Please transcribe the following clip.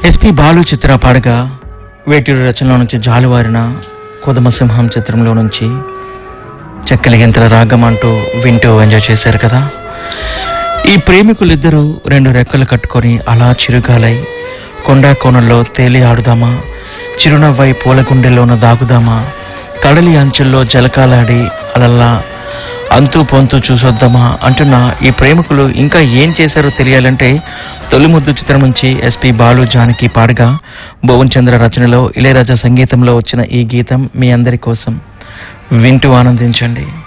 SP Balu చిత్ర పాడగా వేటూరు రచనలో నుంచి జాలువారిన కొదమసింహం చిత్రంలో నుంచి చెక్కలి గింతల రాగం అంటూ వింటూ ఎంజాయ్ చేశారు కదా ఈ ప్రేమికులిద్దరూ రెండు రెక్కలు కట్టుకొని అలా చిరుగాలై కొండా కోణంలో తేలి ఆడుదామా చిరునవ్వై పూలగుండెల్లోన దాగుదామా కడలి అంచుల్లో జలకాలాడి అలల్లా అంతూ పొంతూ చూసొద్దామా అంటున్న ఈ ప్రేమికులు ఇంకా ఏం చేశారో తెలియాలంటే తొలి ముద్దు చిత్రం నుంచి ఎస్పి బాలు జానకి పాడగా భువన్ చంద్ర రచనలో ఇళయరాజా సంగీతంలో వచ్చిన ఈ గీతం మీ అందరి కోసం వింటూ ఆనందించండి